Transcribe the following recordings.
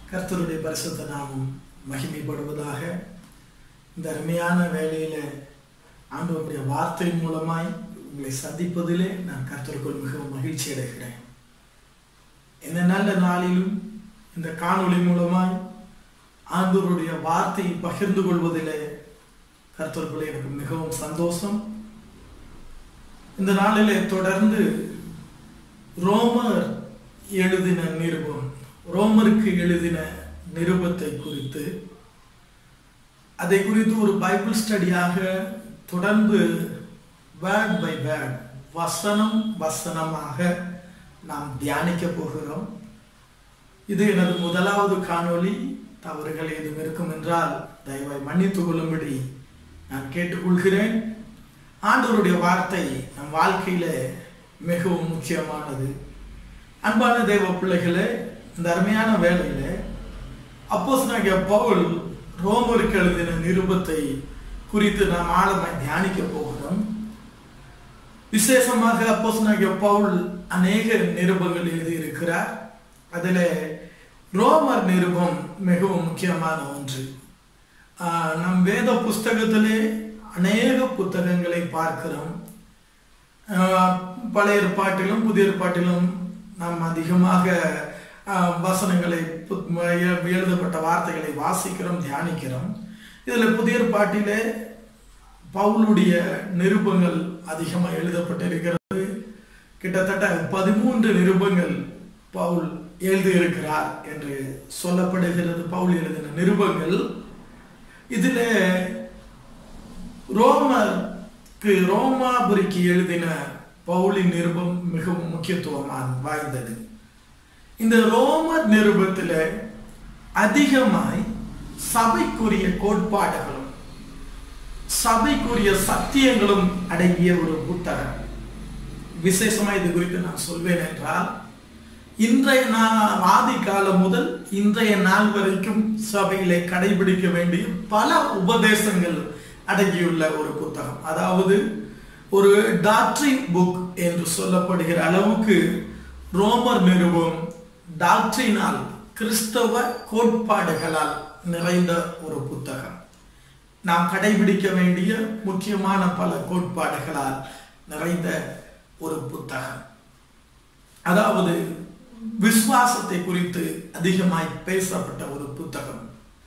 கர்த்தருடைய பரிசுத்த நாமம் மகிமைப்படுவதாக இந்த அருமையான வேலையில ஆண்டவருடைய வார்த்தை மூலமாய் உங்களை சந்திப்பதிலே நான் கர்த்தருக்குள் மிகவும் மகிழ்ச்சி அடைகிறேன் இந்த நல்ல நாளிலும் இந்த காணொளி மூலமாய் ஆண்டவருடைய வார்த்தையை பகிர்ந்து கொள்வதிலே கர்த்தருக்குள்ளே எனக்கு மிகவும் சந்தோஷம் இந்த நாளிலே தொடர்ந்து ரோமர் எழுதின நிருபம் ரோமருக்கு எழுதின நிருபத்தை குறித்து அதை குறித்து ஒரு பைபிள் ஸ்டடியாக தொடர்ந்து வேர்ட் பை வேர்ட் வசனம் வசனமாக நாம் தியானிக்க போகிறோம் இது எனது முதலாவது காணொளி தவறுகள் ஏதும் இருக்கும் என்றால் தயவாய் மன்னித்துக் கொள்ளும்படி நான் கேட்டுக்கொள்கிறேன் ஆண்டவருடைய வார்த்தை நம் வாழ்க்கையில மிகவும் முக்கியமானது அன்பான தேவ பிள்ளைகளே இந்த அருமையான வேலையில அப்போஸ் பவுல் ரோமருக்கு எழுதின நிருபத்தை குறித்து நாம் ஆழமாய் தியானிக்க போகிறோம் விசேஷமாக அப்போஸ் பவுல் அநேக நிருபங்கள் எழுதியிருக்கிறார் அதில் ரோமர் நிருபம் மிகவும் முக்கியமான ஒன்று ஆஹ் நம் வேத புஸ்தகத்திலே அநேக புத்தகங்களை பார்க்கிறோம் ஆஹ் பழைய ஏற்பாட்டிலும் புதிய ஏற்பாட்டிலும் நாம் அதிகமாக ஆஹ் வசனங்களை பு- எ- எழுதப்பட்ட வார்த்தைகளை வாசிக்கிறோம் தியானிக்கிறோம் இதில் புதிய ஏற்பாட்டிலே பவுலுடைய நிருபங்கள் அதிகமாக எழுதப்பட்டிருக்கிறது கிட்டத்தட்ட பதிமூன்று நிருபங்கள் பவுல் எழுதியிருக்கிறார் என்று சொல்லப்படுகிறது பவுல் எழுதின நிருபங்கள் இதில் ரோமருக்கு ரோமாபுரிக்கு எழுதின பவுலின் நிருபம் மிகவும் முக்கியத்துவம் வாய்ந்தது இந்த ரோமர் நிருபத்தில் அதிகமாய் சபைக்குரிய கோட்பாடுகளும் சபைக்குரிய சத்தியங்களும் அடங்கிய ஒரு புத்தகம் விசேஷமா இது குறித்து நான் சொல்வேன் என்றால் இன்றைய நாள் ஆதி காலம் முதல் இன்றைய நாள் வரைக்கும் சபையிலே கடைபிடிக்க வேண்டிய பல உபதேசங்கள் அடங்கியுள்ள ஒரு புத்தகம் அதாவது ஒரு டாக்டரின் புக் என்று சொல்லப்படுகிற அளவுக்கு ரோமர் நிறுவம் டாக்டரினால் கிறிஸ்தவ கோட்பாடுகளால் நிறைந்த ஒரு புத்தகம் நாம் கடைபிடிக்க வேண்டிய முக்கியமான பல கோட்பாடுகளால் நிறைந்த ஒரு புத்தகம் அதாவது விசுவாசத்தை குறித்து அதிகமாய் பேசப்பட்ட ஒரு புத்தகம்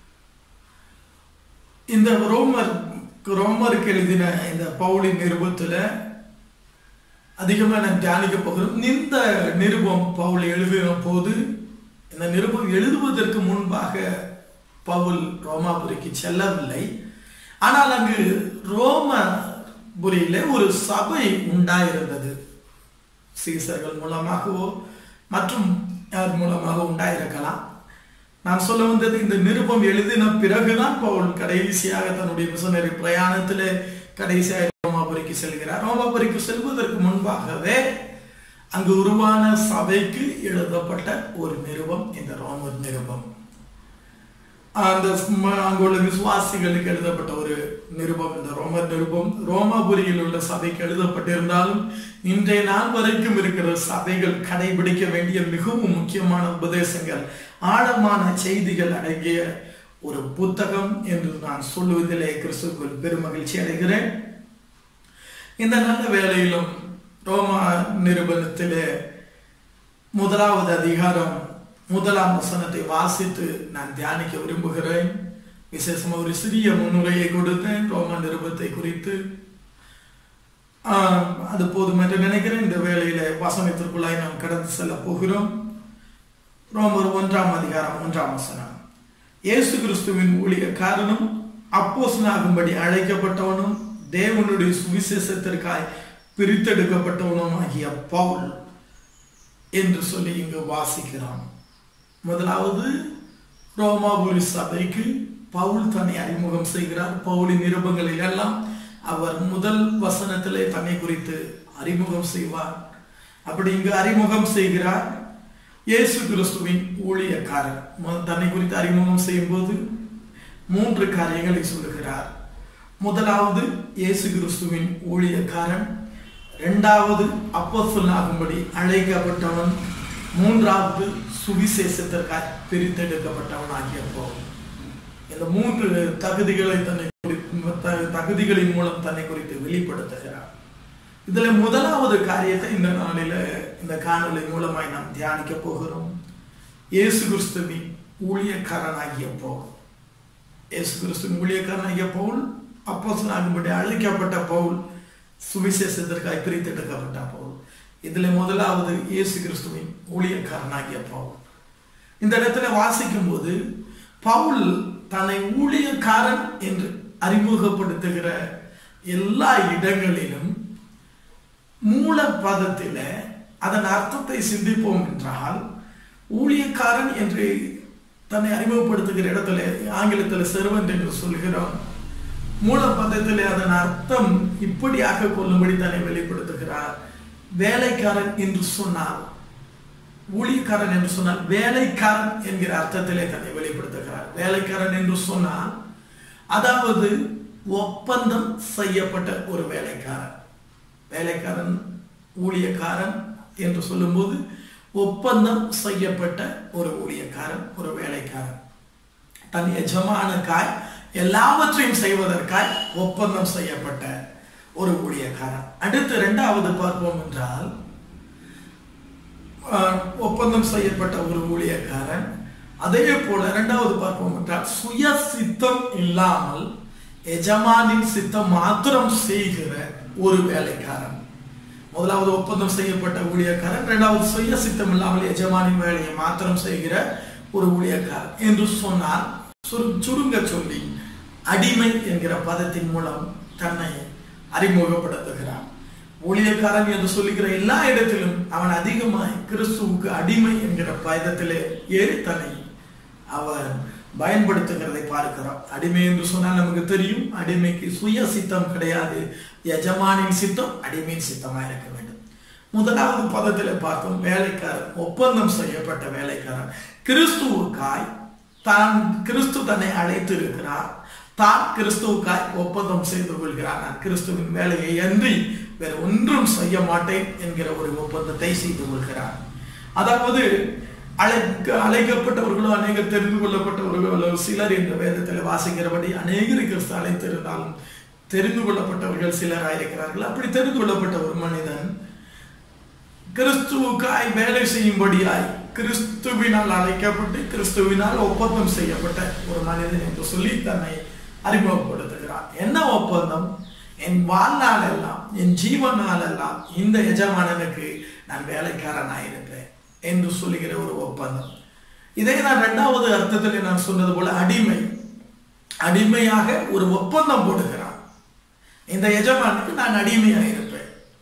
இந்த ரோமர் ரோமருக்கு எழுதின இந்த பவுலின் நிருபத்துல அதிகமாக நான் தியானிக்க போகிறோம் இந்த நிருபம் பவுல் எழுதின போது இந்த நிருபம் எழுதுவதற்கு முன்பாக பவுல் ரோமாபுரிக்கு செல்லவில்லை ஆனால் அங்கு ரோமபுரியில ஒரு சபை உண்டாயிருந்தது சீசர்கள் மூலமாகவோ மற்றும் யார் மூலமாக உண்டாயிருக்கலாம் நான் சொல்ல வந்தது இந்த நிருபம் எழுதின பிறகுதான் பவுல் கடைசியாக தன்னுடைய மிஷனரி பிரயாணத்தில் கடைசியாக ரோமாபுரிக்கு செல்கிறார் ரோமாபுரிக்கு செல்வதற்கு முன்பாகவே அங்கு உருவான சபைக்கு எழுதப்பட்ட ஒரு நிருபம் இந்த ரோமர் நிருபம் அந்த ம- அங்குள்ள விசுவாசிகளுக்கு எழுதப்பட்ட ஒரு நிருபம் இந்த ரோமர் நிருபம் ரோமாபுரியில் உள்ள சபைக்கு எழுதப்பட்டிருந்தாலும் இன்றைய நாள் வரைக்கும் இருக்கிற சபைகள் கடைபிடிக்க வேண்டிய மிகவும் முக்கியமான உபதேசங்கள் ஆழமான செய்திகள் அடங்கிய ஒரு புத்தகம் என்று நான் சொல்லுவதிலே கிறிஸ்துக்குள் பெருமகிழ்ச்சி அடைகிறேன் இந்த நல்ல வேளையிலும் ரோமா நிருபனத்திலே முதலாவது அதிகாரம் முதலாம் வசனத்தை வாசித்து நான் தியானிக்க விரும்புகிறேன் விசேஷமா ஒரு சிறிய முன்னுரையை கொடுத்தேன் ரோமா நிருபத்தை குறித்து ஆஹ், அது போதும் என்று நினைக்கிறேன் இந்த வேளையில வசனத்திற்குள்ளாய் நாம் கடந்து செல்ல போகிறோம் ரோமர் ஒன்றாம் அதிகாரம் ஒன்றாம் வசனம் இயேசு கிறிஸ்துவின் ஊழியக்காரனும் அப்போஸ்தலனாகும்படி அழைக்கப்பட்டவனும் தேவனுடைய சுவிசேஷத்திற்காய் பிரித்தெடுக்கப்பட்டவனும் ஆகிய பவுல் என்று சொல்லி இங்கு வாசிக்கிறோம் முதலாவது ரோமாபுரி சபைக்கு பவுல் தன்னை அறிமுகம் செய்கிறார் பவுலின் நிருபங்களில் எல்லாம் அவர் முதல் வசனத்திலே தன்னை குறித்து அறிமுகம் செய்வார் அப்படி இங்கு அறிமுகம் செய்கிறார் இயேசு கிறிஸ்துவின் ஊழியக்காரர் மு- தன்னை குறித்து அறிமுகம் செய்யும் போது மூன்று காரியங்களை சொல்லுகிறார் முதலாவது இயேசு கிறிஸ்துவின் ஊழியக்காரன் இரண்டாவது அப்போஸ்தலனாகும்படி அழைக்கப்பட்டவன் மூன்றாவது சுவிசேஷத்திற்காய் பிரித்தெடுக்கப்பட்டவனாகிய பவுல் இந்த மூன்று தகுதிகளை தன்னை குறித்து த- தகுதிகளின் மூலம் தன்னை குறித்து வெளிப்படுத்துகிறார் இதுல முதலாவது காரியத்தை இந்த நாளில இந்த காணொளி மூலமாய் நாம் தியானிக்க போகிறோம் இயேசு கிறிஸ்துவின் ஊழியக்காரனாகிய பவுல் இயேசு கிறிஸ்துவின் ஊழியக்காரனாகிய பவுல் அப்போஸ்தலனாகும்படி அழைக்கப்பட்ட பவுல் சுவிசேஷத்திற்காய் பிரித்தெடுக்கப்பட்ட பவுல் இதுல முதலாவது இயேசு கிறிஸ்துவின் ஊழியக்காரனாகிய பவுல் இந்த இடத்துல வாசிக்கும் போது பவுல் தன்னை ஊழியக்காரன் என்று அறிமுகப்படுத்துகிற எல்லா இடங்களிலும் மூல பதத்தில அதன் அர்த்தத்தை சிந்திப்போம் என்றால் ஊழியக்காரன் என்று தன்னை அறிமுகப்படுத்துகிற இடத்துல ஆங்கிலத்தில் செர்வன்ட் என்று சொல்கிறோம் மூல பதத்திலே அதன் அர்த்தம் இப்படியாக கொள்ளும்படி தன்னை வெளிப்படுத்துகிறார் வேலைக்காரன் என்று சொன்னால் ஊழியக்காரன் என்று சொன்னால் வேலைக்காரன் என்கிற அர்த்தத்திலே தன்னை வெளிப்படுத்துகிறார் வேலைக்காரன் என்று சொன்னால் அதாவது ஒப்பந்தம் செய்யப்பட்ட ஒரு வேலைக்காரன் வேலைக்காரன் ஊழியக்காரன் என்று சொல்லும்போது ஒப்பந்தம் செய்யப்பட்ட ஒரு ஊழியக்காரன் ஒரு வேலைக்காரன் தன் எஜமானுக்காய் எல்லாவற்றையும் செய்வதற்காய் ஒப்பந்தம் செய்யப்பட்ட ஒரு ஊழியக்காரன் அடுத்து இரண்டாவது பார்ப்போம் என்றால் ஆஹ், ஒப்பந்தம் செய்யப்பட்ட ஒரு ஊழியக்காரன் அதே போல இரண்டாவது பார்ப்போம் என்றால் சுய சித்தம் இல்லாமல் எஜமானின் சித்தம் மாத்திரம் செய்கிற ஒரு வேலைக்காரன் முதலாவது ஒப்பந்தம் செய்யப்பட்ட ஊழியக்காரன் இரண்டாவது சுய சித்தம் இல்லாமல் எஜமானின் வேலையை மாத்திரம் செய்கிற ஒரு ஊழியக்காரன் என்று சொன்னால் சுரு- சுருங்க சொல்லி அடிமை என்கிற பதத்தின் மூலம் தன்னை அறிமுகப்படுத்துகிறான் ஊழியக்காரன் என்று சொல்லுகிற எல்லா இடத்திலும் அவன் அதிகமாய் கிறிஸ்துவுக்கு அடிமை என்கிற பதத்திலே ஏறி தன்னை அவன் பயன்படுத்துகிறதை பார்க்கிறோம் அடிமை என்று சொன்னால் நமக்கு தெரியும் அடிமைக்கு சுய சித்தம் கிடையாது எஜமானின் சித்தம் அடிமையின் சித்தமாக இருக்க வேண்டும் முதலாவது பதத்தில் பார்த்தோம் வேலைக்காரன் ஒப்பந்தம் செய்யப்பட்ட வேலைக்காரன் கிறிஸ்துவுக்காய் தான் கிறிஸ்து தன்னை அழைத்து இருக்கிறார் தான் கிறிஸ்துவுக்காய் ஒப்பந்தம் செய்து கொள்கிறார் நான் கிறிஸ்துவின் வேலையை அன்றி வேற ஒன்றும் செய்ய மாட்டேன் என்கிற ஒரு ஒப்பந்தத்தை செய்து கொள்கிறார் அதாவது அழைக்க அழைக்கப்பட்டவர்களோ அநேகர் தெரிந்து கொள்ளப்பட்டவர்களோ சிலர் என்ற வேதத்தில் வாசிக்கிறபடி அநேகர் கிறிஸ்து அழைத்திருந்தாலும் தெரிந்து கொள்ளப்பட்டவர்கள் சிலராயிருக்கிறார்கள் அப்படி தெரிந்து கொள்ளப்பட்ட ஒரு மனிதன் கிறிஸ்துவுக்காய் வேலை செய்யும்படியாய் கிறிஸ்துவினால் அழைக்கப்பட்டு கிறிஸ்துவினால் ஒப்பந்தம் செய்யப்பட்ட ஒரு மனிதன் என்று சொல்லி தன்னை அறிமுகப்படுத்துகிறார் என்ன ஒப்பந்தம் என் வாழ்நாள் எல்லாம் என் ஜீவனால் எல்லாம் இந்த எஜமானனுக்கு நான் வேலைக்காரனாயிருப்பேன் என்று சொல்லுகிற ஒரு ஒப்பந்தம் இதை நான் இரண்டாவது அர்த்தத்தில் நான் சொன்னது போல அடிமை அடிமையாக ஒரு ஒப்பந்தம் போடுகிறான் இந்த எஜமானுக்கு நான் அடிமையாக இருப்பேன்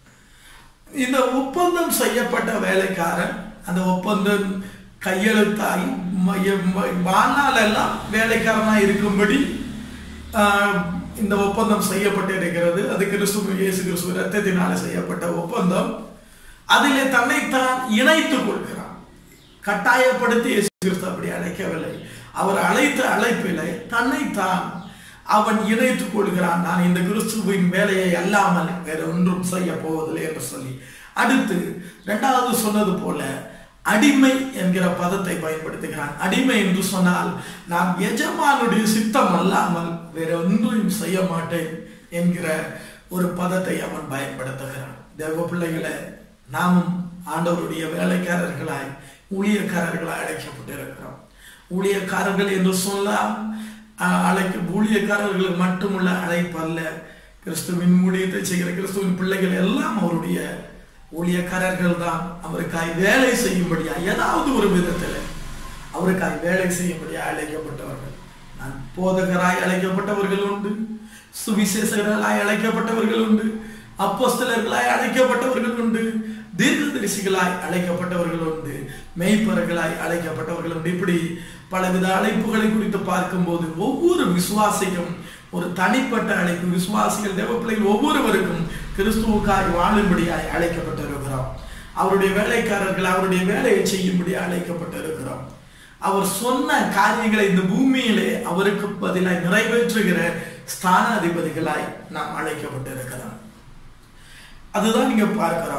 இந்த ஒப்பந்தம் செய்யப்பட்ட வேலைக்காரன் அந்த ஒப்பந்தம் கையெழுத்தாகி ம- ம- வாழ்நாள் எல்லாம் வேலைக்காரனாக இருக்கும்படி ஆஹ், இந்த ஒப்பந்தம் செய்யப்பட்டு இருக்கிறது அது கிறிஸ்துவ இயேசு கிறிஸ்துவ ரத்தத்தினால செய்யப்பட்ட ஒப்பந்தம் அதிலே தன்னைத்தான் இணைத்துக் கொள்கிறான் கட்டாயப்படுத்தி இயேசு கிறிஸ்து அப்படி அழைக்கவில்லை அவர் அழைத்த அழைப்பிலே தன்னைத்தான் அவன் இணைத்துக் கொள்கிறான் நான் இந்த கிறிஸ்துவின் வேலையை அல்லாமல் வேற ஒன்றும் செய்ய போவதில்லை என்று சொல்லி அடுத்து இரண்டாவது சொன்னது போல அடிமை என்கிற பதத்தை பயன்படுத்துகிறான் அடிமை என்று சொன்னால் நான் எஜமானுடைய சித்தம் அல்லாமல் வேற ஒன்றையும் செய்ய மாட்டேன் என்கிற ஒரு பதத்தை அவன் பயன்படுத்துகிறான் தேவ பிள்ளைகளை நாமும் ஆண்டவருடைய வேலைக்காரர்களாய் ஊழியக்காரர்களாய் அழைக்கப்பட்டிருக்கிறோம் ஊழியக்காரர்கள் என்று சொல்லலாம் அஹ், அழைக்க ஊழியக்காரர்கள் மட்டுமுள்ள அழைப்பு அல்ல கிறிஸ்துவின் ஊழியத்தை செய்கிற கிறிஸ்துவின் பிள்ளைகள் எல்லாம் அவருடைய ஊழியக்காரர்கள் தான் அவருக்காய் வேலை செய்யும்படியா ஏதாவது ஒரு விதத்தில் அவருக்காய் வேலை செய்யும்படியா அழைக்கப்பட்டவர்கள் நான் போதகராய் அழைக்கப்பட்டவர்கள் உண்டு சுவிசேஷகர்களாய் அழைக்கப்பட்டவர்கள் உண்டு அப்போஸ்தலர்களாய் அழைக்கப்பட்டவர்கள் உண்டு தீர்க்கதரிசிகளாய் அழைக்கப்பட்டவர்கள் உண்டு மெய்ப்பர்களாய் அழைக்கப்பட்டவர்கள் உண்டு இப்படி பலவித அழைப்புகளை குறித்து பார்க்கும்போது ஒவ்வொரு விசுவாசிக்கும் ஒரு தனிப்பட்ட அழைப்பு விசுவாசிகள் தேவப்பிள்ளைகள் ஒவ்வொருவருக்கும் கிறிஸ்துவுக்காய் வாழும்படியாய் அழைக்கப்பட்டிருக்கிறோம் அவருடைய வேலைக்காரர்கள் அவருடைய வேலையை செய்யும்படி அழைக்கப்பட்டிருக்கிறோம் அவர் சொன்ன காரியங்களை இந்த பூமியிலே அவருக்கு பதிலாய் நிறைவேற்றுகிற ஸ்தானாதிபதிகளாய் நாம் அழைக்கப்பட்டிருக்கிறோம் அதுதான் நீங்க பார்க்கிறோம்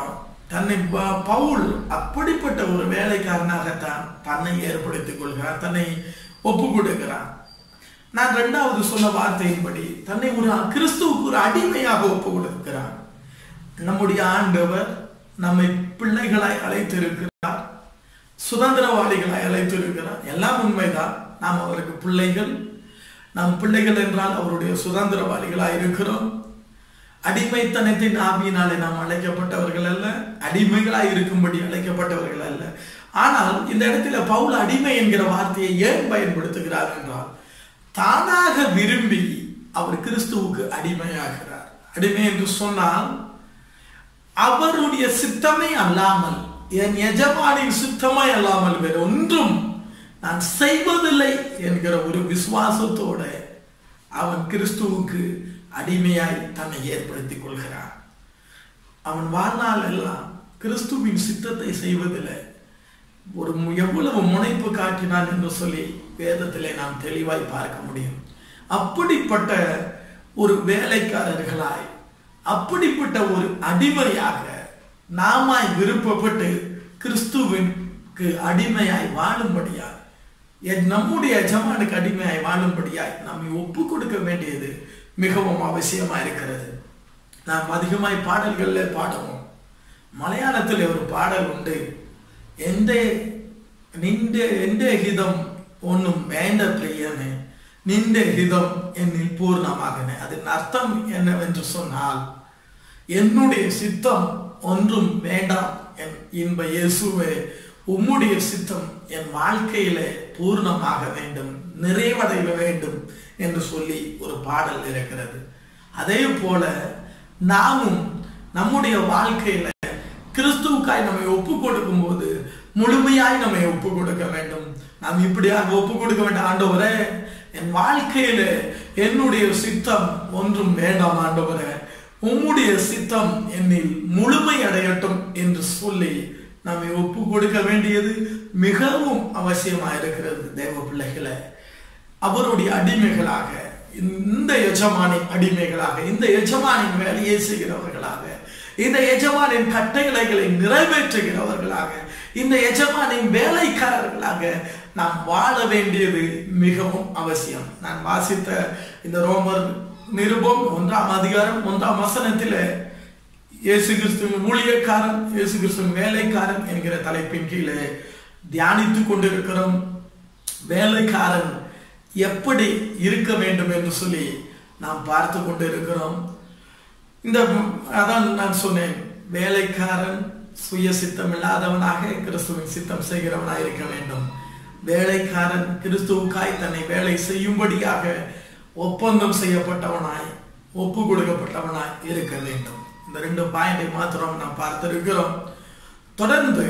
தன்னை ப- பவுல் அப்படிப்பட்ட ஒரு வேலைக்காரனாகத்தான் தன்னை ஏற்படுத்திக் கொள்கிறார் தன்னை ஒப்பு கொடுக்கிறார் நான் இரண்டாவது சொன்ன வார்த்தையின்படி தன்னை ஒரு கிறிஸ்துவுக்கு ஒரு அடிமையாக ஒப்பு கொடுக்கிறார் நம்முடைய ஆண்டவர் நம்மை பிள்ளைகளாய் அழைத்திருக்கிறார் சுதந்திரவாளிகளாய் அழைத்திருக்கிறார் எல்லாம் உண்மைதான் நாம் அவருக்கு பிள்ளைகள் நாம் பிள்ளைகள் என்றால் அவருடைய சுதந்திரவாளிகளாய் இருக்கிறோம் அடிமைத்தனத்தின் ஆவியினாலே நாம் அழைக்கப்பட்டவர்கள் அல்ல அடிமைகளாய் இருக்கும்படி அழைக்கப்பட்டவர்கள் அல்ல ஆனால் இந்த இடத்துல பவுல் அடிமை என்கிற வார்த்தையை ஏன் பயன்படுத்துகிறார் என்றால் தானாக விரும்பி அவர் கிறிஸ்துவுக்கு அடிமையாகிறார் அடிமை என்று சொன்னால் அவருடைய சித்தமே அல்லாமல் என் எஜமானின் சித்தமே அல்லாமல் வேறு ஒன்றும் நான் செய்வதில்லை என்கிற ஒரு விசுவாசத்தோட அவன் கிறிஸ்துவுக்கு அடிமையாய் தன்னை ஏற்படுத்திக் கொள்கிறான் அவன் வாழ்நாள் எல்லாம் கிறிஸ்துவின் சித்தத்தை செய்வதில்லை ஒரு மு- எவ்வளவு முனைப்பு காட்டினான் என்று சொல்லி வேதத்திலே நாம் தெளிவாய் பார்க்க முடியும் அப்படிப்பட்ட ஒரு வேலைக்காரர்களாய் அப்படிப்பட்ட ஒரு அடிமையாக நாமாய் விருப்பப்பட்டு கிறிஸ்துவிற்கு அடிமையாய் வாழும்படியாய் என் நம்முடைய எஜமானுக்கு அடிமையாய் வாழும்படியாய் நம்மை ஒப்பு கொடுக்க வேண்டியது மிகவும் அவசியமா இருக்கிறது நாம் அதிகமாய் பாடல்கள்ல பாடுவோம் மலையாளத்தில் ஒரு பாடல் உண்டு எந்த നിന്റെ എൻ്റെ ഹിതം ഒന്നും വേണ്ട പ്രിയനെ നിന്റെ ഹിതം എന്നിൽ പൂർണ്ണമാകണേ അതിன் அர்த்தம் என்னவென்று சொன்னால் என்னுடைய சித்தம் ஒன்றும் வேண்டாம் என் இன்ப இயேசுவே உம்முடைய சித்தம் என் வாழ்க்கையிலே பூர்ணமாக வேண்டும் நிறைவடைய வேண்டும் என்று சொல்லி ஒரு பாடல் இருக்கிறது அதே போல நாமும் நம்முடைய வாழ்க்கையில கிறிஸ்துவுக்காய் நம்மை ஒப்பு கொடுக்கும் போது முழுமையாய் நம்மை ஒப்பு கொடுக்க வேண்டும் நாம் இப்படியாக ஒப்பு கொடுக்க வேண்டும் ஆண்டவரே என் வாழ்க்கையில என்னுடைய சித்தம் ஒன்றும் வேண்டாம் ஆண்டவரே உம்முடைய சித்தம் என்னில் முழுமை அடையட்டும் என்று சொல்லி நம்மை ஒப்பு கொடுக்க வேண்டியது மிகவும் அவசியமா இருக்கிறது தேவ பிள்ளைகளை அவருடைய அடிமைகளாக இந்த எஜமானின் அடிமைகளாக இந்த எஜமானின் வேலையை செய்கிறவர்களாக இந்த எஜமானின் கட்டளைகளை நிறைவேற்றுகிறவர்களாக இந்த எஜமானின் வேலைக்காரர்களாக நாம் வாழ வேண்டியது மிகவும் அவசியம் நான் வாசித்த இந்த ரோமர் நிருபம் ஒன்றாம் அதிகாரம் ஒன்றாம் வசனத்தில் இயேசு கிறிஸ்துவின் ஊழியக்காரன் இயேசு கிறிஸ்துவின் வேலைக்காரன் என்கிற தலைப்பின் கீழே தியானித்துக் கொண்டிருக்கிறோம் வேலைக்காரன் எப்படி இருக்க வேண்டும் என்று சொல்லி நாம் பார்த்து கொண்டு இருக்கிறோம் இந்த அதான் நான் சொன்னேன் வேலைக்காரன் சுய சித்தம் இல்லாதவனாக கிறிஸ்துவின் சித்தம் செய்கிறவனாக இருக்க வேண்டும் வேலைக்காரன் கிறிஸ்துவுக்காய் தன்னை வேலை செய்யும்படியாக ஒப்பந்தம் செய்யப்பட்டவனாய் ஒப்பு கொடுக்கப்பட்டவனாய் இருக்க வேண்டும் இந்த ரெண்டு பாயிண்டை மாத்திரம் நாம் பார்த்திருக்கிறோம் தொடர்ந்து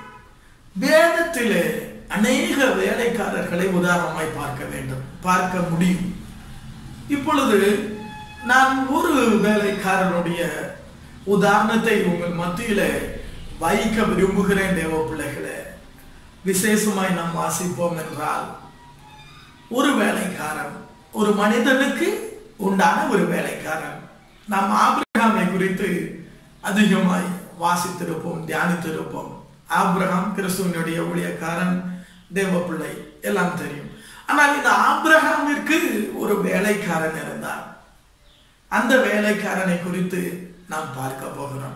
வேதத்திலே அநேக வேலைக்காரர்களை உதாரணமாய் பார்க்க வேண்டும் பார்க்க முடியும் இப்பொழுது நான் ஒரு வேலைக்காரனுடைய உதாரணத்தை உங்கள் மத்தியில வைக்க விரும்புகிறேன் தேவ பிள்ளைகளே விசேஷமாய் நாம் வாசிப்போம் என்றால் ஒரு வேலைக்காரன் ஒரு மனிதனுக்கு உண்டான ஒரு வேலைக்காரன் நாம் ஆபிரகாமை குறித்து அதிகமாய் வாசித்திருப்போம் தியானித்திருப்போம் ஆபிரகாம் கிறிஸ்துவனுடைய ஊழியக்காரன் தேவ பிள்ளை எல்லாம் தெரியும் ஆனால் இந்த ஆபிரகாமிற்கு ஒரு வேலைக்காரன் இருந்தார் அந்த வேலைக்காரனை குறித்து நாம் பார்க்க போகிறோம்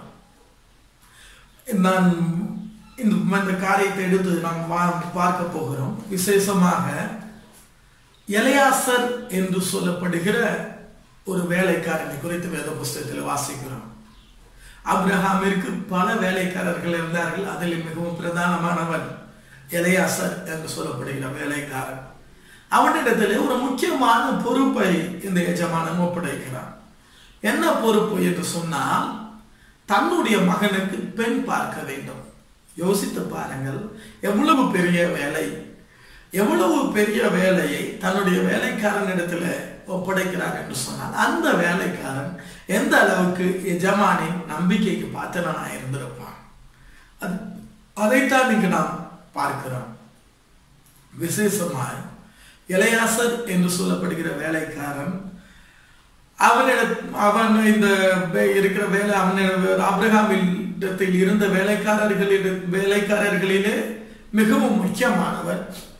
நான் இந்த இந்த காரியத்தை எடுத்து நாம் வா- பார்க்க போகிறோம் விசேஷமாக எலையாசர் என்று சொல்லப்படுகிற ஒரு வேலைக்காரனை குறித்து வேத புஸ்தகத்தில் வாசிக்கிறோம் அப்ரஹாமிற்கு பல வேலைக்காரர்கள் இருந்தார்கள் அதில் மிகவும் பிரதானமானவன் எலையாசர் என்று சொல்லப்படுகிற வேலைக்காரன் அவனிடத்தில் ஒரு முக்கியமான பொறுப்பை இந்த எஜமானன் ஒப்படைக்கிறான் என்ன பொறுப்பு என்று சொன்னால் தன்னுடைய மகனுக்கு பெண் பார்க்க வேண்டும் யோசித்து பாருங்கள் எவ்வளவு பெரிய வேலை எவ்வளவு பெரிய வேலையை தன்னுடைய வேலைக்காரனிடத்துல ஒப்படைக்கிறார் என்று சொன்னால் அந்த வேலைக்காரன் எந்த அளவுக்கு எஜமானின் நம்பிக்கைக்கு பாத்திரனா இருந்திருப்பான் அது அதைத்தான் இங்கு நாம் பார்க்கிறோம் விசேஷமாய் இளையாசர் என்று சொல்லப்படுகிற வேலைக்காரன் அவனிட அவன் இந்த வே- இருக்கிற வேலை அவனிட ஆபிரகாமில் இடத்தில் இருந்த வேலைக்காரர்களிட வேலைக்காரர்களிலே மிகவும் முக்கியமானவர்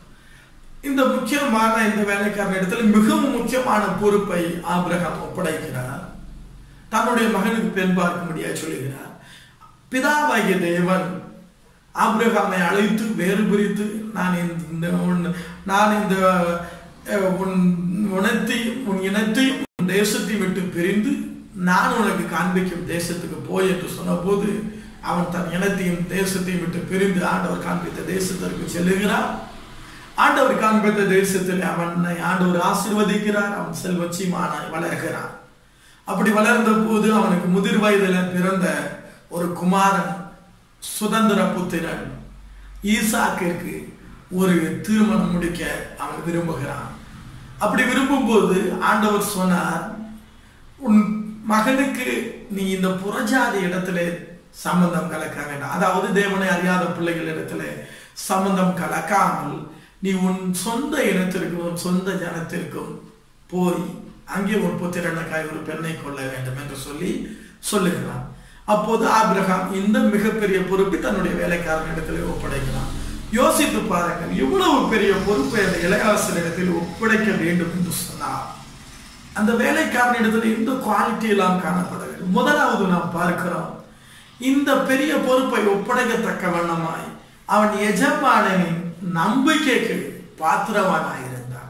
இந்த முக்கியமான இந்த வேலைக்காரன் இடத்துல மிகவும் முக்கியமான பொறுப்பை ஆபிரகாம் ஒப்படைக்கிறார் தன்னுடைய மகனுக்கு பெண் பார்க்கும்படியா சொல்லுகிறார் பிதாவாகிய தேவன் ஆபிரகாமை அழைத்து வேறு பிரித்து நான் இந்த உன்- நான் இந்த அஹ், உன் உனத்தையும் உன் இனத்தையும் உன் தேசத்தையும் விட்டு பிரிந்து நான் உனக்கு காண்பிக்கும் தேசத்துக்கு போய் என்று சொன்னபோது அவன் தன் இனத்தையும் தேசத்தையும் விட்டு பிரிந்து ஆண்டவர் காண்பித்த தேசத்திற்கு செல்லுகிறான் ஆண்டவர் காண்பித்த தேசத்தில் அவனை ஆண்டவர் ஆசீர்வதிக்கிறார் அவன் செல்வச்சிமானாய் வளர்கிறான் அப்படி வளர்ந்த போது அவனுக்கு முதிர் வயதில் பிறந்த ஒரு குமாரன் சுதந்திர புத்திரன் ஈசாக்கிற்கு ஒரு திருமணம் முடிக்க அவன் விரும்புகிறான் அப்படி விரும்பும்போது ஆண்டவர் சொன்னார் உன் மகனுக்கு நீ இந்த புறஜாதி இடத்துல சம்பந்தம் கலக்க வேண்டாம் அதாவது தேவனை அறியாத பிள்ளைகள் இடத்துல சம்பந்தம் கலக்காமல் நீ உன் சொந்த இனத்திற்கும் உன் சொந்த ஜனத்திற்கும் போய் அங்கே ஒரு புத்திரனுக்காய் ஒரு பெண்ணை கொள்ள வேண்டும் என்று சொல்லி சொல்லுகிறான் அப்போது ஆபிரகாம் இந்த மிகப்பெரிய பொறுப்பை தன்னுடைய வேலைக்காரன் இடத்துல ஒப்படைக்கிறான் யோசித்து பாருங்கள் இவ்வளவு பெரிய பொறுப்பை அந்த இளையாசரிடத்தில் ஒப்படைக்க வேண்டும் என்று சொன்னார் அந்த வேலைக்காரனிடத்தில் இந்த குவாலிட்டி எல்லாம் காணப்பட வேண்டும் முதலாவது நாம் பார்க்கிறோம் இந்த பெரிய பொறுப்பை ஒப்படைக்கத்தக்க வண்ணமாய் அவன் எஜமானனின் நம்பிக்கைக்கு பாத்திரவானாயிருந்தான்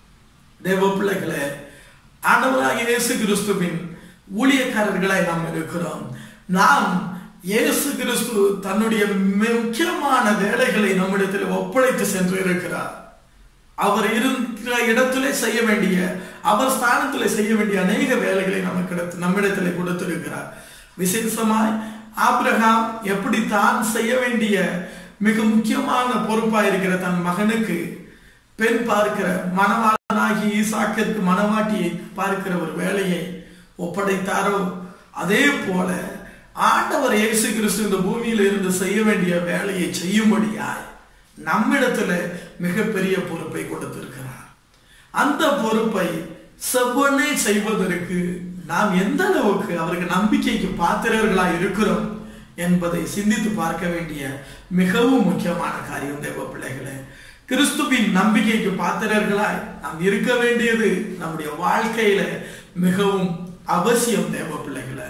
தேவ பிள்ளைகளே ஆண்டவராகிய இயேசு கிறிஸ்துவின் ஊழியக்காரர்களாய் நாம் இருக்கிறோம் நாம் இயேசு கிறிஸ்து தன்னுடைய முக்கியமான வேலைகளை நம்மிடத்தில் ஒப்படைத்து சென்று இருக்கிறார் அவர் இருக்கிற இடத்திலே செய்ய வேண்டிய அவர் ஸ்தானத்திலே செய்ய வேண்டிய அநேக வேலைகளை நமக்கு நம்மிடத்திலே கொடுத்திருக்கிறார் விசேஷமாய் ஆபிரகாம் எப்படி தான் செய்ய வேண்டிய மிக முக்கியமான பொறுப்பாக இருக்கிற தன் மகனுக்கு பெண் பார்க்கிற மணவாளனாகி ஈசாக்கிற்கு மணவாட்டியை பார்க்கிற ஒரு வேலையை ஒப்படைத்தாரோ அதே போல ஆண்டவர் இயேசு கிறிஸ்து இந்த பூமியில இருந்து செய்ய வேண்டிய வேலையை செய்யும்படியாய் நம்மிடத்துல மிகப்பெரிய பொறுப்பை கொடுத்திருக்கிறார் அந்த பொறுப்பை செவ்வனே செய்வதற்கு நாம் எந்த அளவுக்கு அவருக்கு நம்பிக்கைக்கு பாத்திரர்களாய் இருக்கிறோம் என்பதை சிந்தித்து பார்க்க வேண்டிய மிகவும் முக்கியமான காரியம் தேவ பிள்ளைகளே கிறிஸ்துவின் நம்பிக்கைக்கு பாத்திரர்களாய் நாம் இருக்க வேண்டியது நம்முடைய வாழ்க்கையில மிகவும் அவசியம் தேவ பிள்ளைகளை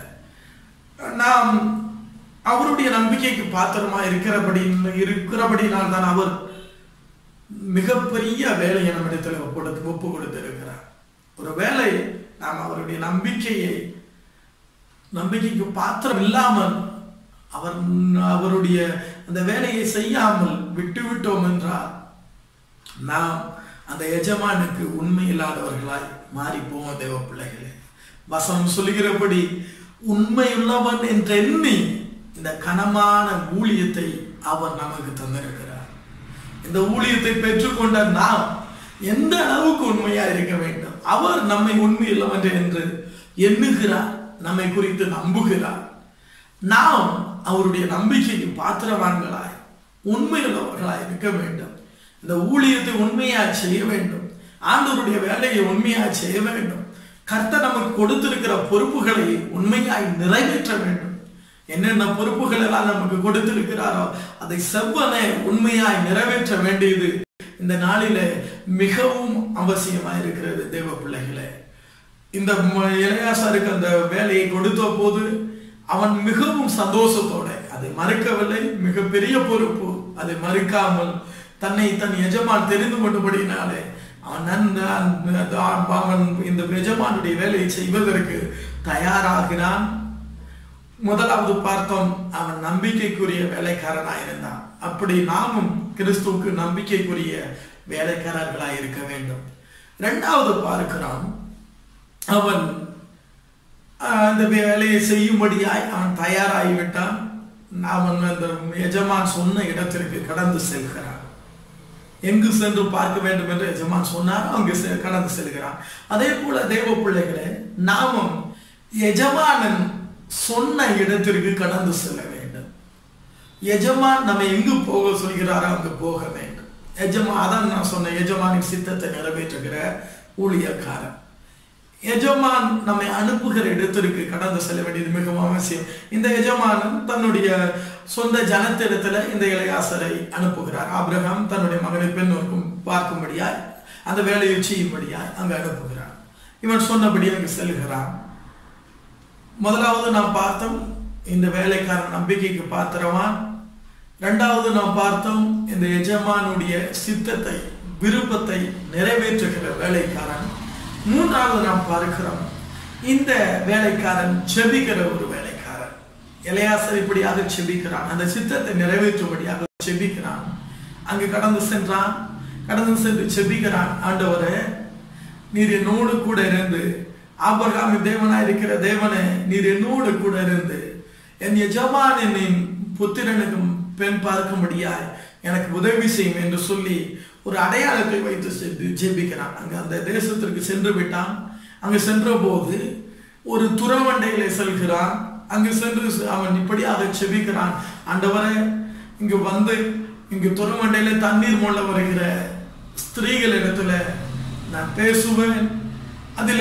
நாம் அவருடைய நம்பிக்கைக்கு பாத்திரமா இருக்கிறபடி இருக்கிறபடினால் தான் அவர் மிகப்பெரிய வேலையை நம்மிடத்தில் ஒப்பு ஒப்பு கொடுத்திருக்கிறார் ஒரு வேலை நாம் அவருடைய நம்பிக்கையை நம்பிக்கைக்கு பாத்திரம் இல்லாமல் அவர் அவருடைய அந்த வேலையை செய்யாமல் விட்டு விட்டோம் என்றால் நாம் அந்த எஜமானுக்கு உண்மை இல்லாதவர்களாய் மாறி போவோம் தேவ பிள்ளைகளே வசனம் சொல்லுகிறபடி உண்மையுள்ளவன் என்றெண்ணி இந்த கனமான ஊழியத்தை அவர் நமக்கு தந்திருக்கிறார் இந்த ஊழியத்தை பெற்றுக்கொண்ட நாம் எந்த அளவுக்கு உண்மையா இருக்க வேண்டும் அவர் நம்மை உண்மையுள்ளவன் என்று எண்ணுகிறார் நம்மை குறித்து நம்புகிறார் நாம் அவருடைய நம்பிக்கைக்கு பாத்திரவான்களாய் உண்மையுள்ளவர்களாய் இருக்க வேண்டும் இந்த ஊழியத்தை உண்மையா செய்ய வேண்டும் ஆண்டவருடைய வேலையை உண்மையா செய்ய வேண்டும் கர்த்தர் நமக்கு கொடுத்திருக்கிற பொறுப்புகளை உண்மையாய் நிறைவேற்ற வேண்டும் என்னென்ன பொறுப்புகள் எல்லாம் நமக்கு கொடுத்திருக்கிறாரோ அதை செவ்வனை உண்மையாய் நிறைவேற்ற வேண்டியது இந்த நாளில மிகவும் அவசியமா இருக்கிறது தேவ பிள்ளைகளே இந்த இளையாசாருக்கு அந்த வேலையை கொடுத்த போது அவன் மிகவும் சந்தோஷத்தோட அதை மறுக்கவில்லை மிகப்பெரிய பொறுப்பு அதை மறுக்காமல் தன்னை தன் எஜமான் தெரிந்து கொண்டபடினாலே அவன் அவன் இந்த எஜமானுடைய வேலையை செய்வதற்கு தயாராகிறான் முதலாவது பார்த்தோம் அவன் நம்பிக்கைக்குரிய வேலைக்காரனாக இருந்தான் அப்படி நாமும் கிறிஸ்துவுக்கு நம்பிக்கைக்குரிய வேலைக்காரர்களாக இருக்க வேண்டும் இரண்டாவது பார்க்கிறான் அவன் அந்த வேலையை செய்யும்படியாய் அவன் தயாராகிவிட்டான் அவன் அந்த எஜமான் சொன்ன இடத்திற்கு கடந்து செல்கிறான் எங்கு சென்று பார்க்க வேண்டும் என்று எஜமான் சொன்னார் அங்கு கடந்து செல்கிறான் அதே போல தேவ பிள்ளைகளே நாமும் எஜமானன் சொன்ன இடத்திற்கு கடந்து செல்ல வேண்டும் எஜமான் நம்ம எங்கு போக சொல்கிறாரோ அங்கு போக வேண்டும் எஜமா அதான் நான் சொன்ன எஜமானின் சித்தத்தை நிறைவேற்றுகிற ஊழியக்காரன் எஜமான் நம்மை அனுப்புகிற இடத்திற்கு கடந்து செல்ல வேண்டியது மிகவும் அவசியம் இந்த எஜமானன் தன்னுடைய சொந்த ஜனத்திடத்துல இந்த இளையாசரை அனுப்புகிறார் ஆபிரகாம் தன்னுடைய மகனை பெண் நோக்கும் பார்க்கும்படியாய் அந்த வேலையை செய்யும்படியாய் அங்கு அனுப்புகிறார் இவன் சொன்னபடி அங்கு செல்கிறான் முதலாவது நாம் பார்த்தோம் இந்த வேலைக்காரன் நம்பிக்கைக்கு பாத்திரவான் இரண்டாவது நாம் பார்த்தோம் இந்த எஜமானுடைய சித்தத்தை விருப்பத்தை நிறைவேற்றுகிற வேலைக்காரன் மூன்றாவது நாம் பார்க்கிறோம் இந்த வேலைக்காரன் செபிக்கிற ஒரு வேலைக்காரன் இளையாசர் இப்படியாக செபிக்கிறான் அந்த சித்தத்தை நிறைவேற்றும்படியாக செபிக்கிறான் அங்கு கடந்து சென்றான் கடந்து சென்று செபிக்கிறான் ஆண்டவரே நீர் என்னோடு கூட இருந்து ஆபரகாமின் தேவனா இருக்கிற தேவனே நீர் என்னோடு கூட இருந்து என் எஜமான் என்னின் புத்திரனுக்கும் பெண் பார்க்கும்படியாய் எனக்கு உதவி செய்யும் என்று சொல்லி ஒரு அடையாளத்தை வைத்து சென்று ஜெபிக்கிறான் அங்க அந்த தேசத்திற்கு சென்று விட்டான் அங்கு சென்ற போது ஒரு துறவண்டையில செல்கிறான் அங்கு சென்று அவன் இப்படியாக செபிக்கிறான் ஆண்டவரே இங்கு வந்து இங்கு துறவண்டையில தண்ணீர் மொள்ள வருகிற ஸ்திரீகள் இடத்துல நான் பேசுவேன் அதுல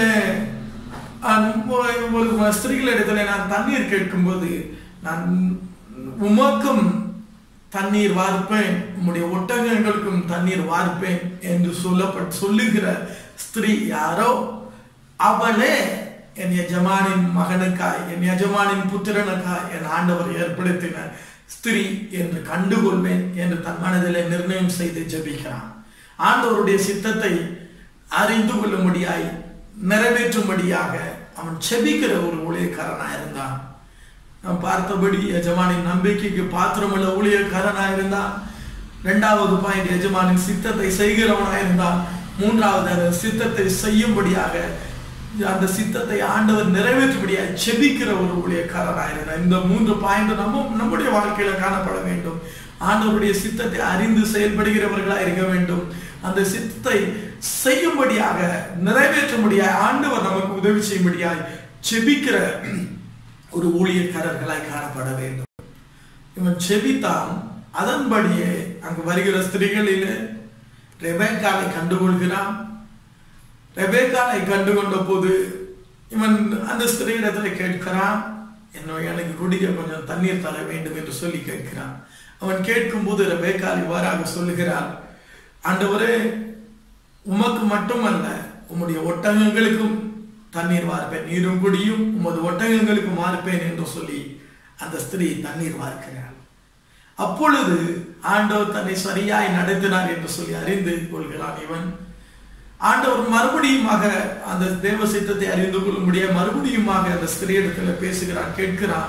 ஒரு ஸ்திரீகள் இடத்துல நான் தண்ணீர் கேட்கும்போது நான் உமக்கும் தண்ணீர் வார்ப்பேன் உம்முடைய ஒட்டகங்களுக்கும் தண்ணீர் வார்ப்பேன் என்று சொல்லப்பட்டு சொல்லுகிற ஸ்திரீ யாரோ அவளே என் எஜமானின் மகனுக்காய் என் எஜமானின் புத்திரனுக்காய் என் ஆண்டவர் ஏற்படுத்தின ஸ்திரீ என்று கண்டுகொள்வேன் என்று தன் மனதில் நிர்ணயம் செய்து ஜபிக்கிறான் ஆண்டவருடைய சித்தத்தை அறிந்து கொள்ளும்படியாய் நிறைவேற்றும்படியாக அவன் செபிக்கிற ஒரு ஊழியக்காரனா இருந்தான் நாம் பார்த்தபடி எஜமானின் நம்பிக்கைக்கு பாத்திரமுள்ள ஊழியக்காரனா இருந்தான் இரண்டாவது பாயிண்ட் எஜமானின் சித்தத்தை செய்கிறவனா இருந்தான் மூன்றாவது அந்த சித்தத்தை செய்யும்படியாக அந்த சித்தத்தை ஆண்டவர் நிறைவேற்றும்படியாக செபிக்கிற ஒரு ஊழியக்காரனா இருந்தான் இந்த மூன்று பாயிண்ட் நம்ம நம்முடைய வாழ்க்கையில காணப்பட வேண்டும் ஆண்டவருடைய சித்தத்தை அறிந்து செயல்படுகிறவர்களா இருக்க வேண்டும் அந்த சித்தத்தை செய்யும்படியாக நிறைவேற்றும்படியாக ஆண்டவர் நமக்கு உதவி செய்யும்படியாய் செபிக்கிற ஒரு ஊழியக்காரர்களாய் காணப்பட வேண்டும் இவன் செபித்தான் அதன்படியே அங்கு வருகிற ஸ்திரீகளிலே ரெபேக்காலை கண்டுகொள்கிறான் ரெபேக்காலை கண்டுகொண்ட போது இவன் அந்த ஸ்திரீயிடத்துல கேட்கிறான் என்ன எனக்கு குடிக்க கொஞ்சம் தண்ணீர் தர வேண்டும் என்று சொல்லி கேட்கிறான் அவன் கேட்கும் போது ரெபேக்கால் இவ்வாறாக சொல்லுகிறான் ஆண்டவரே உமக்கு மட்டுமல்ல உம்முடைய ஒட்டகங்களுக்கும் தண்ணீர் வார்ப்பேன் நீரும் குடியும் உமது ஒட்டகங்களுக்கும் வார்ப்பேன் என்று சொல்லி அந்த ஸ்திரீ தண்ணீர் வார்க்கிறாள் அப்பொழுது ஆண்டவர் தன்னை சரியாய் நடத்தினார் என்று சொல்லி அறிந்து கொள்கிறான் இவன் ஆண்டவர் மறுபடியுமாக அந்த தேவ சித்தத்தை அறிந்து கொள்ளும்படிய மறுபடியுமாக அந்த ஸ்திரீஇடத்துல பேசுகிறான் கேட்கிறான்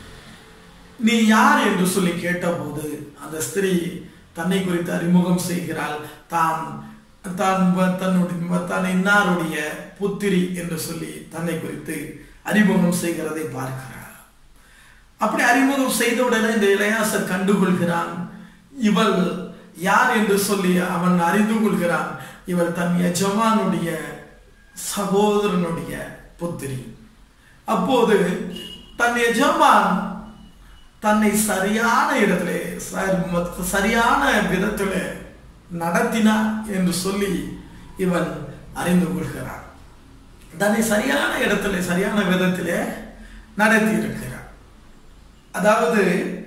நீ யார் என்று சொல்லி கேட்டபோது அந்த ஸ்திரீ தன்னை குறித்து அறிமுகம் செய்கிறாள் தான் தான் தன்னுடைய தன் இன்னாருடைய புத்திரி என்று சொல்லி தன்னை குறித்து அறிமுகம் செய்கிறதை பார்க்கிறார் அப்படி அறிமுகம் செய்தவுடனே இந்த இளையாசர் கண்டுகொள்கிறான் இவள் யார் என்று சொல்லி அவன் அறிந்து கொள்கிறான் இவள் தன் எஜமானுடைய சகோதரனுடைய புத்திரி அப்போது தன் எஜமான் தன்னை சரியான இடத்திலே சரியான விதத்திலே நடத்தினார் என்று சொல்லி இவன் அறிந்து கொள்கிறான் தன்னை சரியான இடத்துல சரியான விதத்திலே நடத்தி இருக்கிறான் அதாவது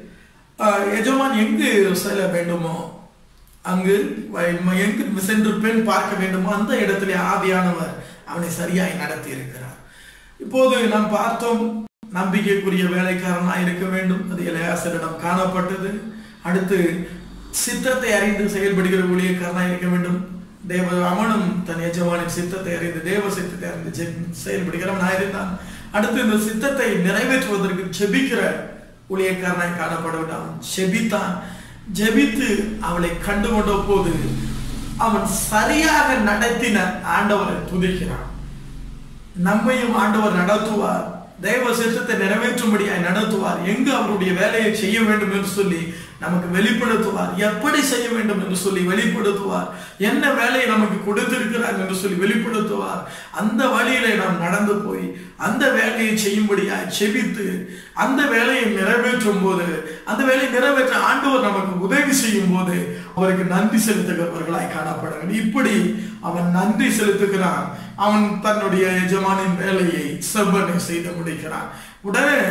எஜமான் எங்கு செல்ல வேண்டுமோ அங்கு எங்கு சென்று பெண் பார்க்க வேண்டுமோ அந்த இடத்திலே ஆவியானவர் அவனை சரியாய் நடத்தி இருக்கிறார் இப்போது நாம் பார்த்தோம் நம்பிக்கைக்குரிய வேலைக்காரனாக இருக்க வேண்டும் அது இளையாசரிடம் காணப்பட்டது அடுத்து சித்தத்தை அறிந்து செயல்படுகிற ஊழியக்காரனாக இருக்க வேண்டும் தேவ அவனும் தன் எஜமானின் சித்தத்தை அறிந்து தேவ சித்தத்தை அறிந்து செயல்படுகிறவனாக இருந்தான் அடுத்து இந்த சித்தத்தை நிறைவேற்றுவதற்கு செபிக்கிற ஊழியக்காரனாய் காணப்பட வேண்டும் அவன் செபித்தான் ஜெபித்து அவளை கண்டுகொண்ட போது அவன் சரியாக நடத்தின ஆண்டவரை துதிக்கிறான் நம்மையும் ஆண்டவர் நடத்துவார் தெய்வ சித்தத்தை நிறைவேற்றும்படியாய் நடத்துவார் எங்கு அவருடைய வேலையை செய்ய வேண்டும் என்று சொல்லி நமக்கு வெளிப்படுத்துவார் எப்படி செய்ய வேண்டும் என்று சொல்லி வெளிப்படுத்துவார் என்ன வேலையை நமக்கு கொடுத்திருக்கிறார் என்று சொல்லி வெளிப்படுத்துவார் அந்த வழியிலே நாம் நடந்து போய் அந்த வேலையை செய்யும்படியாய் செபித்து அந்த வேலையை நிறைவேற்றும் போது அந்த வேலையை நிறைவேற்ற ஆண்டவர் நமக்கு உதவி செய்யும் போது அவருக்கு நன்றி செலுத்துகிறவர்களாய் காணப்பட வேண்டும் இப்படி அவன் நன்றி செலுத்துகிறான் அவன் தன்னுடைய எஜமானின் வேலையை செவ்வனை செய்து முடிக்கிறான் உடனே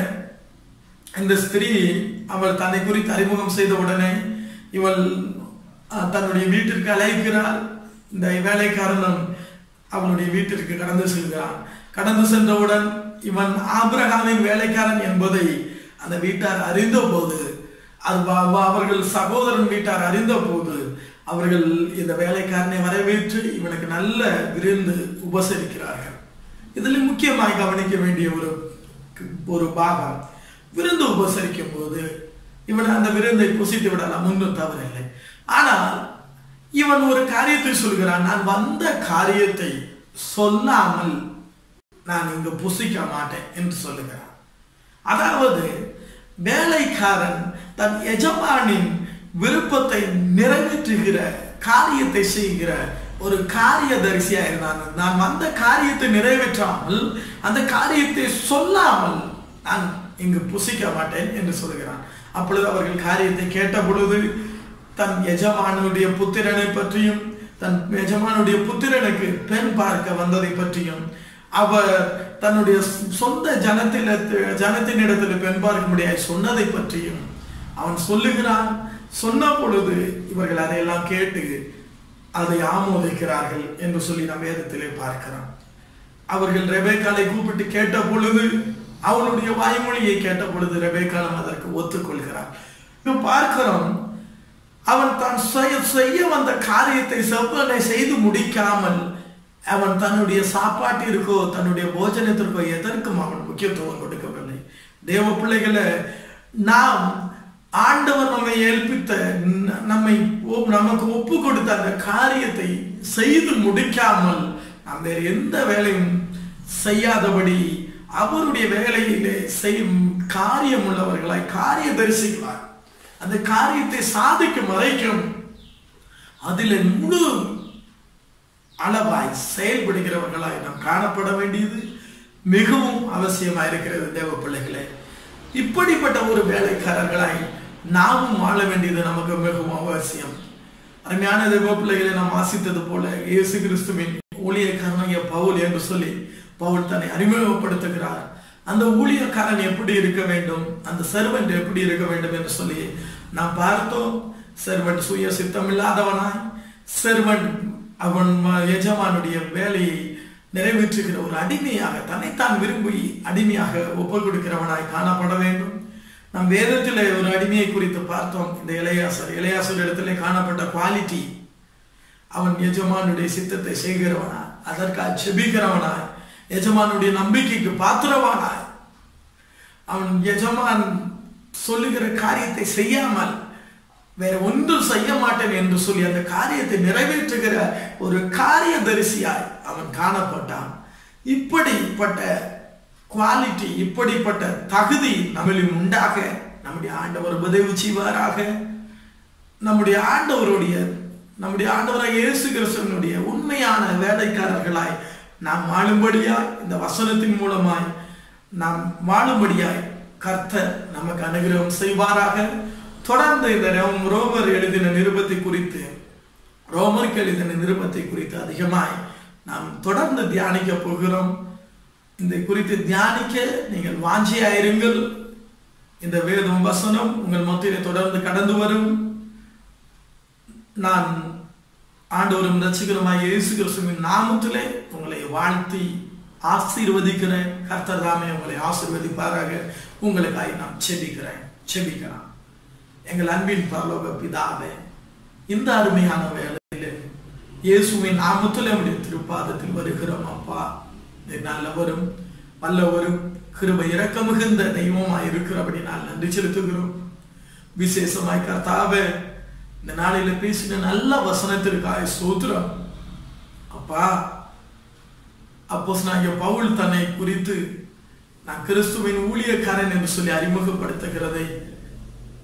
இந்த ஸ்திரீ அவள் தன்னை குறித்து அறிமுகம் செய்த உடனே இவள் அஹ், தன்னுடைய வீட்டிற்கு அழைக்கிறாள் இந்த வேலைக்காரனும் அவளுடைய வீட்டிற்கு கடந்து செல்கிறான் கடந்து சென்றவுடன் இவன் ஆபிரகாமின் வேலைக்காரன் என்பதை அந்த வீட்டார் அறிந்த போது அது வ- வ- அவர்கள் சகோதரன் வீட்டார் அறிந்த போது அவர்கள் இந்த வேலைக்காரனை வரவேற்று இவனுக்கு நல்ல விருந்து உபசரிக்கிறார்கள் இதில் முக்கியமாய் கவனிக்க வேண்டிய ஒரு ஒரு பாகம் விருந்து உபசரிக்கும் போது இவன் அந்த விருந்தை புசித்து விடலாம் ஒன்றும் தவறில்லை ஆனால் இவன் ஒரு காரியத்தை சொல்கிறான் நான் வந்த காரியத்தை சொல்லாமல் நான் இங்கு புசிக்க மாட்டேன் என்று சொல்லுகிறான் அதாவது வேலைக்காரன் தன் எஜமானின் விருப்பத்தை நிறைவேற்றுகிற காரியத்தை செய்கிற ஒரு காரியதரிசியா இருந்தான் நான் வந்த காரியத்தை நிறைவேற்றாமல் அந்த காரியத்தை சொல்லாமல் நான் இங்கு புசிக்க மாட்டேன் என்று சொல்கிறான் அப்பொழுது அவர்கள் காரியத்தை கேட்ட பொழுது தன் எஜமானுடைய புத்திரனை பற்றியும் தன் எஜமானுடைய புத்திரனுக்கு பெண் பார்க்க வந்ததை பற்றியும் அவர் தன்னுடைய சொந்த ஜனத்தில ஜனத்தினிடத்தில் பெண் பார்க்க முடியாது சொன்னதை பற்றியும் அவன் சொல்லுகிறான் சொன்ன பொழுது இவர்கள் அதையெல்லாம் கேட்டு அதை ஆமோதிக்கிறார்கள் என்று சொல்லி நம் வேதத்திலே பார்க்கிறோம் அவர்கள் ரெபேக்காலை கூப்பிட்டு கேட்ட பொழுது அவளுடைய வாய்மொழியை கேட்ட பொழுது ரெபேக்காலம் அதற்கு ஒத்துக்கொள்கிறார் இப்ப பார்க்கிறோம் அவன் தான் செய்ய செய்ய வந்த காரியத்தை செவ்வனை செய்து முடிக்காமல் அவன் தன்னுடைய சாப்பாட்டிற்கோ தன்னுடைய போஜனத்திற்கோ எதற்கும் அவன் முக்கியத்துவம் கொடுக்கவில்லை தேவ பிள்ளைகளை நாம் ஆண்டவர் நம்மை ஏൽപ്പിத்த ந- நம்மை ஒப்- நமக்கு ஒப்பு கொடுத்த அந்த காரியத்தை செய்து முடிக்காமல் நாம் வேறு எந்த வேலையும் செய்யாதபடி அவருடைய வேலையிலே செய்யும் காரியம் உள்ளவர்களாய் காரியதரிசிகளாய் அந்த காரியத்தை சாதிக்கும் வரைக்கும் அதில் முழு அளவாய் செயல்படுகிறவர்களாய் நாம் காணப்பட வேண்டியது மிகவும் அவசியமாக இருக்கிறது தேவ பிள்ளைகளே இப்படிப்பட்ட ஒரு வேலைக்காரர்களாய் நாமும் வாழ வேண்டியது நமக்கு மிகவும் அவசியம் அருமையான தேவ பிள்ளைகளை நாம் வாசித்தது போல இயேசு கிறிஸ்துவின் ஊழியக்காரனாகிய பவுல் என்று சொல்லி பவுல் தன்னை அறிமுகப்படுத்துகிறார் அந்த ஊழியக்காரன் எப்படி இருக்க வேண்டும் அந்த சர்வெண்ட் எப்படி இருக்க வேண்டும் என்று சொல்லி நாம் பார்த்தோம் சர்வெண்ட் சுய சித்தம் இல்லாதவனாய் சர்வெண்ட் அவன் ம- எஜமானுடைய வேலையை நிறைவேற்றுகிற ஒரு அடிமையாக தன்னைத்தான் விரும்பி அடிமையாக ஒப்புக் கொடுக்கிறவனாய் காணப்பட வேண்டும் நம் வேதத்தில் ஒரு அடிமையை குறித்து பார்த்தோம் இந்த இளையாசர் இளையாசர் இடத்திலே காணப்பட்ட குவாலிட்டி அவன் எஜமானுடைய சித்தத்தை செய்கிறவனாய் அதற்காக செபிக்கிறவனாய் எஜமானுடைய நம்பிக்கைக்கு பாத்திரவானாய் அவன் எஜமான் சொல்லுகிற காரியத்தை செய்யாமல் வேற ஒன்றும் செய்ய மாட்டேன் என்று சொல்லி அந்த காரியத்தை நிறைவேற்றுகிற ஒரு காரியதரிசியாய் அவன் காணப்பட்டான் இப்படிப்பட்ட குவாலிட்டி இப்படிப்பட்ட தகுதி நம்மளில் உண்டாக நம்முடைய ஆண்டவர் உதவி செய்வாராக நம்முடைய ஆண்டவருடைய நம்முடைய ஆண்டவராக இயேசு கிறிஸ்துவனுடைய உண்மையான வேலைக்காரர்களாய் நாம் வாழும்படியாய் இந்த வசனத்தின் மூலமாய் நாம் வாழும்படியாய் கர்த்தர் நமக்கு அனுகிரகம் செய்வாராக தொடர்ந்து இந்த ரோம்- ரோமர் எழுதின நிருபத்தை குறித்து ரோமருக்கு எழுதின நிருபத்தை குறித்து அதிகமாய் நாம் தொடர்ந்து தியானிக்க போகிறோம் இந்த குறித்து தியானிக்க நீங்கள் வாஞ்சியாயிருங்கள் இந்த வேதம் வசனம் உங்கள் மத்தியிலே தொடர்ந்து கடந்து வரும் நான் ஆண்டவரும் ரசிகருமாய் இயேசு கிறிஸ்துவின் நாமத்திலே உங்களை வாழ்த்தி ஆசீர்வதிக்கிறேன் கர்த்தர் தாமே உங்களை ஆசீர்வதிப்பாராக உங்களுக்காய் நான் செபிக்கிறேன் செபிக்கலாம் எங்கள் அன்பின் பரலோக பிதாவே இந்த அருமையான வேலையிலே இயேசுவின் நாமத்திலே உடைய திருப்பாதத்தில் வருகிறோம் அப்பா நீர் நல்லவரும் வல்லவரும் கிருபை இரக்க மிகுந்த தெய்வமாய் இருக்கிறபடி நான் நன்றி செலுத்துகிறோம் விசேஷமாய் கர்த்தாவே இந்த நாளில பேசின நல்ல வசனத்திற்காக சோத்திரம் அப்பா அப்போஸ் நாங்கள் பவுல் தன்னை குறித்து நான் கிறிஸ்துவின் ஊழியக்காரன் என்று சொல்லி அறிமுகப்படுத்துகிறதை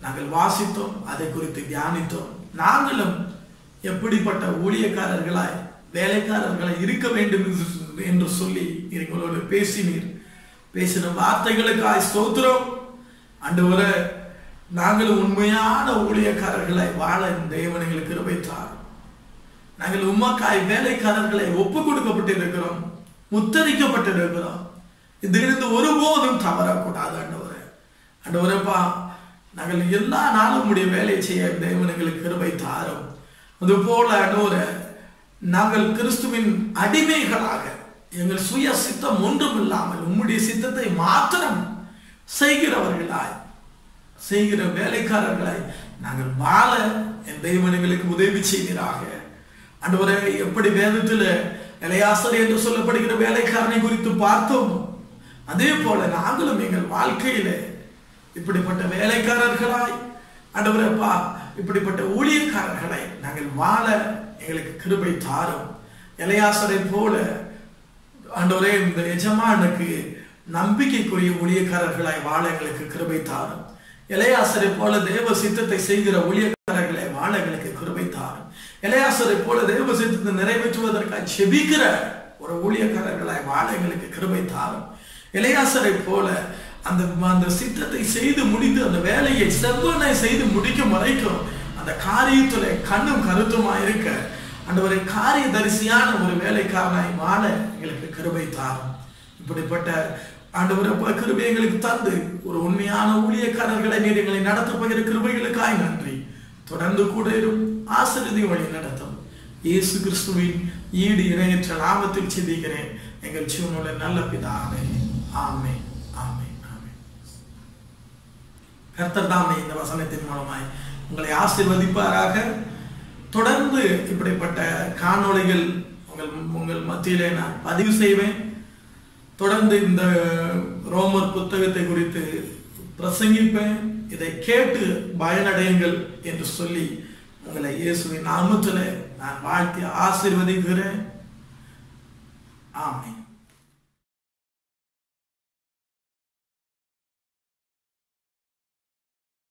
நாங்கள் வாசித்தோம் அதை குறித்து தியானித்தோம் நாங்களும் எப்படிப்பட்ட ஊழியக்காரர்களாய் வேலைக்காரர்களாய் இருக்க வேண்டும் என்று- என்று சொல்லி எங்களோடு பேசினீர் பேசின வார்த்தைகளுக்காய் ஸ்தோத்திரம் ஆண்டவரே நாங்கள் உண்மையான ஊழியக்காரர்களை வாழ தேவன் எங்களுக்கு கிருபை தாரும் நாங்கள் உமக்காய் வேலைக்காரர்களை ஒப்பு கொடுக்கப்பட்டிருக்கிறோம் முத்தரிக்கப்பட்டிருக்கிறோம் இதிலிருந்து ஒருபோதும் தவறக்கூடாது ஆண்டவரே ஆண்டவரேப்பா நாங்கள் எல்லா நாளும் உம்முடைய வேலையை செய்ய தேவன் எங்களுக்கு கிருபை தாரும் அதுபோல ஆண்டவரே நாங்கள் கிறிஸ்துவின் அடிமைகளாக எங்கள் சுய சித்தம் ஒன்றும் இல்லாமல் உம்முடைய சித்தத்தை மாத்திரம் செய்கிறவர்களாய் செய்கிற வேலைக்காரர்களை நாங்கள் வாழ என் தெய்வன் எங்களுக்கு உதவி செய்கிறாக ஆண்டவரே எப்படி வேதத்தில் இளையாசர் என்று சொல்லப்படுகிற வேலைக்காரனை குறித்து பார்த்தோம் அதே போல நாங்களும் எங்கள் வாழ்க்கையிலே இப்படிப்பட்ட வேலைக்காரர்களாய் ஆண்டவரேப்பா இப்படிப்பட்ட ஊழியக்காரர்களை நாங்கள் வாழ எங்களுக்கு கிருபை தாரும் இளையாசரை போல ஆண்டவரே இந்த எஜமானுக்கு நம்பிக்கைக்குரிய ஊழியக்காரர்களாய் வாழ எங்களுக்கு கிருபை தாரும் இளையாசரை போல தேவ சித்தத்தை செய்கிற ஊழியக்காரர்களை வாழ எங்களுக்கு கிருபை தாரும் இளையாசரை போல தேவ சித்தத்தை நிறைவேற்றுவதற்காக செபிக்கிற ஒரு ஊழியக்காரர்களாய் வாழ எங்களுக்கு கிருபை தாரும் இளையாசரை போல அந்த அந்த சித்தத்தை செய்து முடித்து அந்த வேலையை செவ்வனை செய்து முடிக்கும் வரைக்கும் அந்த காரியத்துல கண்ணும் கருத்துமா இருக்க ஆண்டவரை காரிய தரிசியான ஒரு வேலைக்காரனாய் வாழ எங்களுக்கு கிருபை தாரும் இப்படிப்பட்ட ஆண்டவரை கிருபை எங்களுக்கு தந்து ஒரு உண்மையான ஊழியக்காரர்களை நீர் எங்களை நடத்த போகிற கிருபைகளுக்காய் நன்றி தொடர்ந்து கூட இரும் ஆசிரியதை வழி நடத்தும் இயேசு கிறிஸ்துவின் ஈடு இணையற்ற நாமத்தில் சிந்திக்கிறேன் எங்கள் ஜீவனுள்ள நல்ல பிதாவே ஆமே ஆமே ஆமே கர்த்தர் தாமே இந்த வசனத்தின் மூலமாய் உங்களை ஆசீர்வதிப்பாராக தொடர்ந்து இப்படிப்பட்ட காணொளிகள் உங்கள் உங்கள் மத்தியிலே நான் பதிவு செய்வேன் தொடர்ந்து இந்த ரோமர் புத்தகத்தை குறித்து பிரசங்கிப்பேன் இதை கேட்டு பயனடையுங்கள் என்று சொல்லி உங்களை இயேசுவின் நாமத்தில் நான் வாழ்த்தி ஆசீர்வதிக்கிறேன் ஆமென்